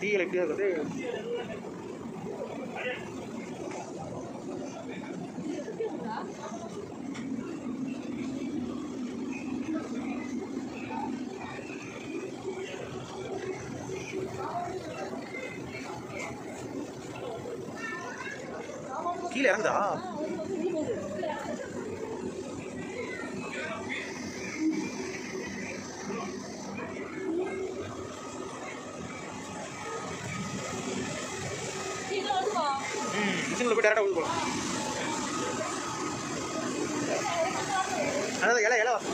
டீயில் எப்படியா இருக்குது கீழே இறங்குதா ம் மிஷினில் போய் டேரெக்டாக ஊது போகலாம் அதான் இலை இலை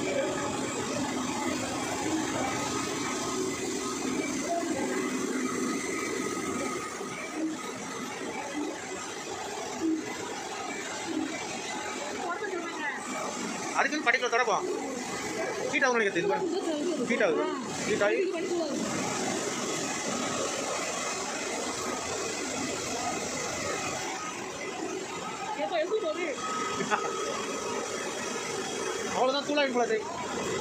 அதுக்கு படிக்கல தொடப்போம் ஹீட் ஆகும் நினைக்கிறது இது ஹீட் ஆகுது ஹீட் ஆகி அவ்வளோதான் தூளாகி போல அது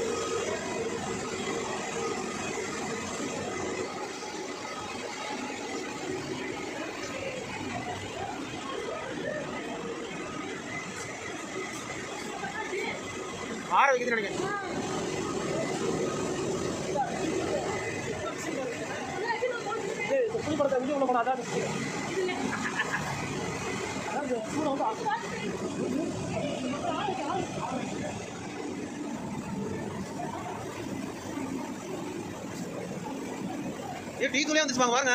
ஆற வைக்குதுன்னு நினைக்கிறேன் புது படத்தை விஜய் உள்ள போனா அதான் ஏ டீ தூளே வந்துச்சு பாருங்க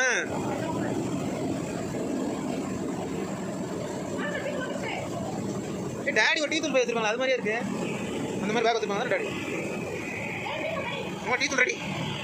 ஏ டாடி ஒரு டீ தூள் போய் வச்சிருப்பாங்க அது மாதிரியே இருக்கு அந்த மாதிரி பேக் வச்சிருப்பாங்க டாடி அம்மா டீ தூள் ரெடி